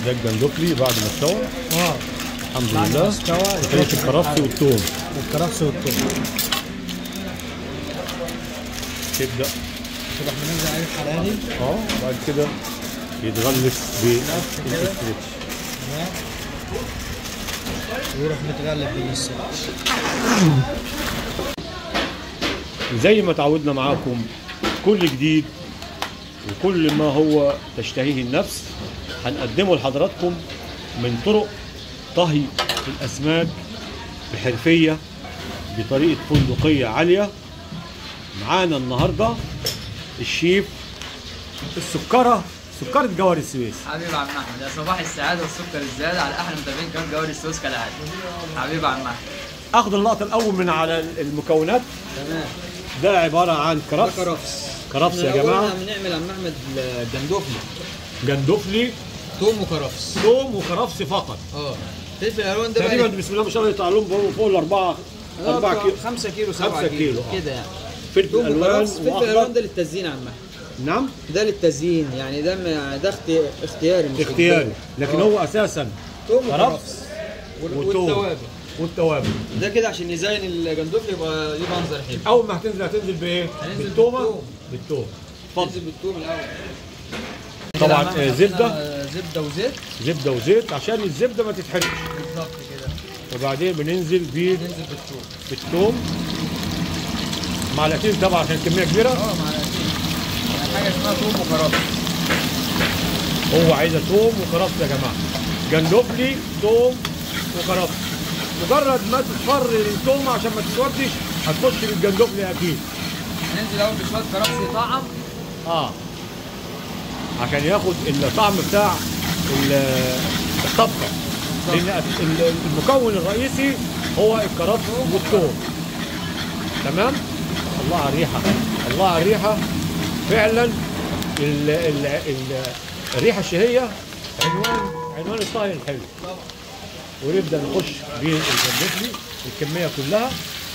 ده الجندوفلي بعد ما استوى اه الحمد بعد ما لله استوى خليت الكرفس والثوم والكرفس والثوم تبدا تروح منزل عليه الحراري اه بعد كده يتغلف بالاسترتش تمام ويروح متغلف باللسان زي ما تعودنا معاكم كل جديد وكل ما هو تشتهيه النفس هنقدمه لحضراتكم من طرق طهي الأسماك بحرفية بطريقة فندقية عالية معانا النهاردة الشيف السكرة سكرة جوهر السويس حبيب عم احمد يا صباح السعاده والسكر الزياده على احلى متابعين كان جوري السوس كالعاده حبيب عم احمد اخد اللقطة الأول من على المكونات تمام ده عبارة عن ده كرفس كرفس كرفس يا إحنا جماعة أول بنعمل عم احمد جندوفلي جندوفلي توم وكرفس ثوم وكرفس فقط اه فلفل الالوان ده تقريبا بقى بسم الله ما شاء الله يطلع لهم فوق- فوق الاربعه 4 كيلو 5 كيلو 7 خمسة كيلو, كيلو، آه. كده يعني فلفل توم الوان وكرفس فلفل الالوان واخضر ده للتزيين يا عم احمد نعم ده للتزيين يعني ده م- ده اختي- اختياري مش اختياري إجباري. لكن آه. هو اساسا توم كرفس وكرفس وال- وتوم. والتوابل والتوابل ده كده عشان يزين الجندوفلي يبقى ليه منظر حلو اول ما هتنزل هتنزل بايه؟ هننزل بالتومه بالثوم. بالثوم ننزل اتفضل بالثوم الاول طبعاً، كده عم أحمد آه، زبدة. حطينا زبده وزيت زبده وزيت عشان الزبده ما تتحرقش بالظبط كده وبعدين بننزل بيه ننزل بالثوم بالثوم معلقتين طبعا عشان كميه كبيره اه معلقتين يعني حاجه اسمها توم وكرفس هو عايزه توم وكرفس يا جماعه جندوفلي توم وكرفس مجرد ما تصفر التوم عشان ما تسودش هتخش بالجندوفلي اكيد هننزل الاول بشويه كرفس يطعم اه عشان ياخد الطعم بتاع ال- الطبخه لان ال- المكون الرئيسي هو الكرفس والثوم تمام الله على الريحه الله على الريحه فعلا ال ال ال الريحه الشهيه عنوان عنوان الطهي الحلو ونبدا نخش بالجندفلي الكميه كلها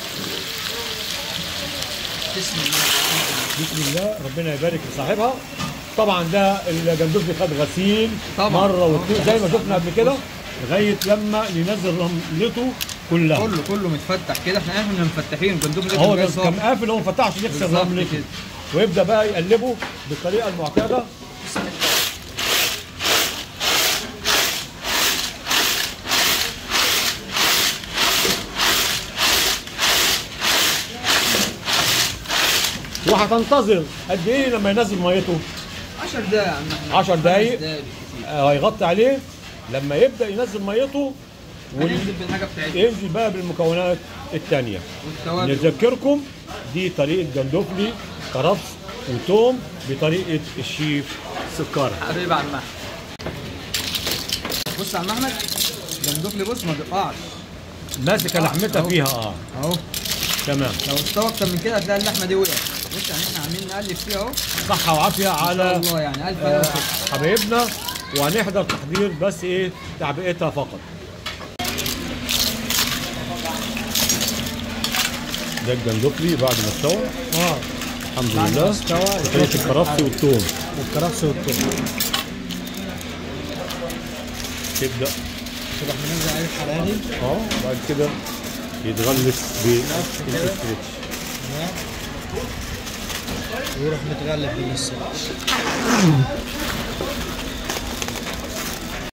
بسم الله بسم الله ربنا يبارك لصاحبها طبعا ده الجندفلي خد غسيل طبعاً. مره واثنين زي ما شفنا قبل كده لغايه لما ينزل رملته كلها كله كله متفتح كده احنا احنا مفتحين الجندوفلي هو جاي بس صافي. كان قافل هو ما فتحش يغسل بالظبط رملته كده. ويبدا بقى يقلبه بالطريقه المعتاده وهتنتظر قد ايه لما ينزل ميته 10 دقايق يا عم احمد 10 دقايق. خمس دقايق بالكتير. آه، هيغطي عليه لما يبدا ينزل ميته هننزل بالحاجه بتاعتنا ينزل بقى بالمكونات الثانيه والتوابل نذكركم دي طريقه جندوفلي كرفس وتوم بطريقه الشيف سكره حبيب عم احمد بص يا عم احمد الجندوفلي بص ما بيقطعش ماسكه لحمتها أهو. فيها اه اهو تمام لو استوى اكتر من كده هتلاقي اللحمه دي وقعت بص يعني احنا عاملين نقلب فيها اهو صحه وعافيه ان شاء على الله يعني الف آه، هنا وشفا. حبايبنا وهنحضر تحضير بس ايه تعبئتها فقط ده الجندوفلي بعد ما استوى اه الحمد بعد ما لله استوى خليت الكرفس والثوم والكرفس والثوم تبدا تروح منزل عليه الحراري اه بعد كده يتغلف بالاسترتش تمام ويروح متغلف باللسان